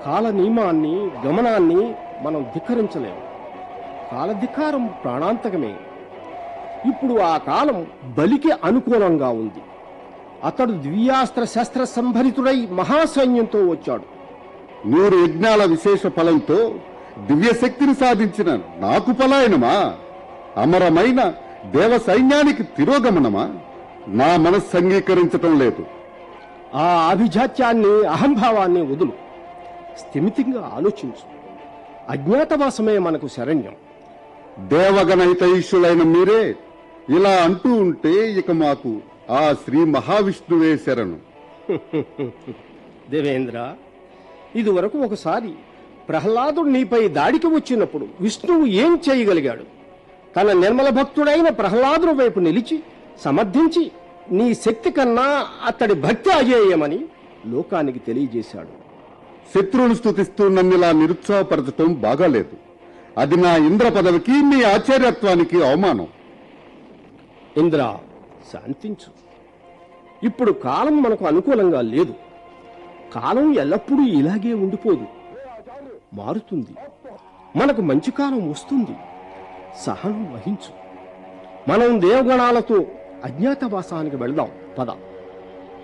కాల నియమాన్ని గమనాన్ని మనం ధిక్కరించలేము కాలధికారం ప్రాణాంతకమే ఇప్పుడు ఆ కాలం బలికి అనుకూలంగా ఉంది అతడు దివ్యాస్త్ర శస్త్ర సంభరితుడై మహాసైన్యంతో వచ్చాడు నూరు యజ్ఞాల విశేష ఫలంతో దివ్య శక్తిని సాధించిన నాకు పలాయనమా అమరమైన దేవ సైన్యానికి తిరోగమనమా నా మనస్సు అంగీకరించటం లేదు ఆ అభిజాత్యాన్ని అహంభావాన్ని వదులు స్థిమితంగా ఆలోచించు అజ్ఞాతవాసమే మనకు శరణ్యం దేవగణ హితైషులైన మీరే ఇలా అంటూ ఉంటే ఇక మాకు ఆ శ్రీ మహావిష్ణువే శరణు దేవేంద్ర ఇదివరకు ఒకసారి ప్రహ్లాదుడు నీపై దాడికి వచ్చినప్పుడు విష్ణువు ఏం చేయగలిగాడు తన నిర్మల భక్తుడైన ప్రహ్లాదుని వైపు నిలిచి సమర్థించి నీ శక్తి కన్నా అతడి భక్తి అజేయమని లోకానికి తెలియజేశాడు శత్రువును స్థుతిస్తూ నన్నిలా నిరుత్సాహపరచటం బాగాలేదు అది నా ఇంద్ర పదవికి మీ ఆచార్యత్వానికి అవమానం ఇంద్ర శాంతించు ఇప్పుడు కాలం మనకు అనుకూలంగా లేదు కాలం ఎల్లప్పుడూ ఇలాగే ఉండిపోదు మారుతుంది మనకు మంచి కాలం వస్తుంది సహనం వహించు మనం దేవగణాలతో అజ్ఞాతవాసానికి వెళ్దాం పద